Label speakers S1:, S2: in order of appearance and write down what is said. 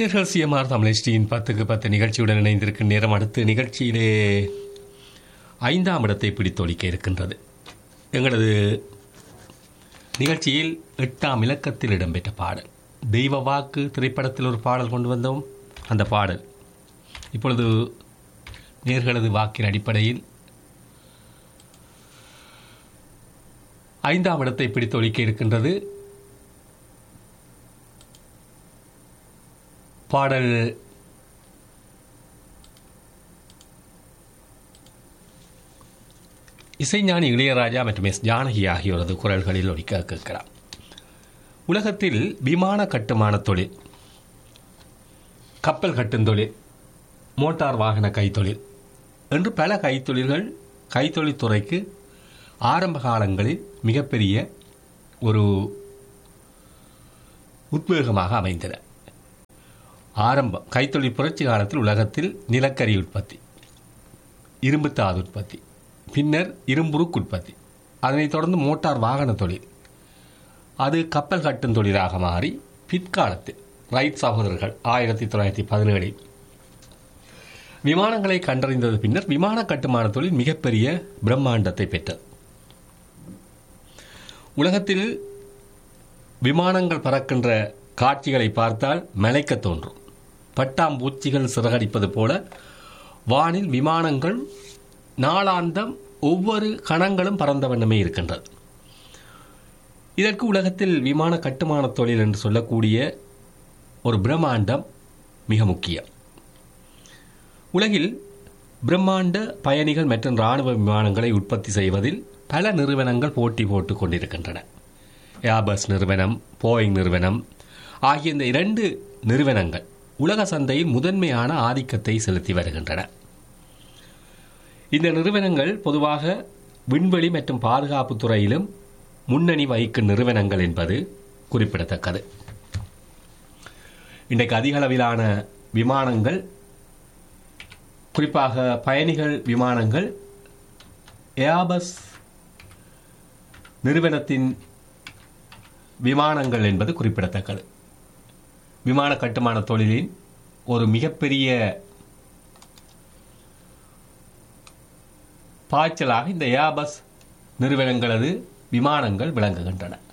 S1: நேர்கள் சிஎம்ஆர் தமிழ்ச்சியின் பத்துக்கு பத்து நிகழ்ச்சியுடன் இணைந்திருக்கும் நேரம் அடுத்து நிகழ்ச்சியிலே ஐந்தாம் இடத்தை பிடித்தொழிக்க இருக்கின்றது எங்களது நிகழ்ச்சியில் எட்டாம் இலக்கத்தில் இடம்பெற்ற பாடல் தெய்வ வாக்கு திரைப்படத்தில் ஒரு பாடல் கொண்டு வந்தோம் அந்த பாடல் இப்பொழுது நேர்களது வாக்கின் அடிப்படையில் ஐந்தாம் இடத்தை பிடித்தொழிக்க இருக்கின்றது பாடல் இசைஞானி இளையராஜா மற்றும் எஸ் ஜானகி ஆகியோரது குரல்களில் ஒலிக்க கேட்கிறார் உலகத்தில் விமான கட்டுமான தொழில் கப்பல் கட்டும் தொழில் மோட்டார் வாகன கைத்தொழில் என்று பல கைத்தொழில்கள் கைத்தொழில் துறைக்கு ஆரம்ப காலங்களில் மிகப்பெரிய ஒரு உத்வேகமாக அமைந்தன ஆரம்பம் கைத்தொழில் புரட்சி காலத்தில் உலகத்தில் நிலக்கரி உற்பத்தி இரும்புத்தாது உற்பத்தி பின்னர் இரும்புருக் உற்பத்தி அதனைத் தொடர்ந்து மோட்டார் வாகன தொழில் அது கப்பல் கட்டும் தொழிலாக மாறி பிற்காலத்தில் ரைட் சகோதரர்கள் ஆயிரத்தி தொள்ளாயிரத்தி பதினேழில் விமானங்களை கண்டறிந்தது பின்னர் விமான கட்டுமான தொழில் மிகப்பெரிய பிரம்மாண்டத்தை பெற்றது உலகத்தில் விமானங்கள் பறக்கின்ற காட்சிகளை பார்த்தால் மலைக்க தோன்றும் பட்டாம்பூச்சிகள் சிறகடிப்பது போல வானில் விமானங்கள் நாளாந்தம் ஒவ்வொரு கணங்களும் பறந்த வண்ணமே இருக்கின்றது இதற்கு உலகத்தில் விமான கட்டுமான தொழில் என்று சொல்லக்கூடிய ஒரு பிரம்மாண்டம் மிக முக்கியம் உலகில் பிரம்மாண்ட பயணிகள் மற்றும் இராணுவ விமானங்களை உற்பத்தி செய்வதில் பல நிறுவனங்கள் போட்டி போட்டுக் கொண்டிருக்கின்றன ஏபஸ் நிறுவனம் போயிங் நிறுவனம் ஆகிய இந்த இரண்டு நிறுவனங்கள் உலக சந்தையில் முதன்மையான ஆதிக்கத்தை செலுத்தி வருகின்றன இந்த நிறுவனங்கள் பொதுவாக விண்வெளி மற்றும் பாதுகாப்பு துறையிலும் முன்னணி வகிக்கும் நிறுவனங்கள் என்பது குறிப்பிடத்தக்கது இன்றைக்கு அதிக அளவிலான விமானங்கள் குறிப்பாக பயணிகள் விமானங்கள் ஏபஸ் நிறுவனத்தின் விமானங்கள் என்பது குறிப்பிடத்தக்கது விமான கட்டுமான தொழிலின் ஒரு மிகப்பெரிய பாய்ச்சலாக இந்த ஏபஸ் நிறுவனங்களது விமானங்கள் விளங்குகின்றன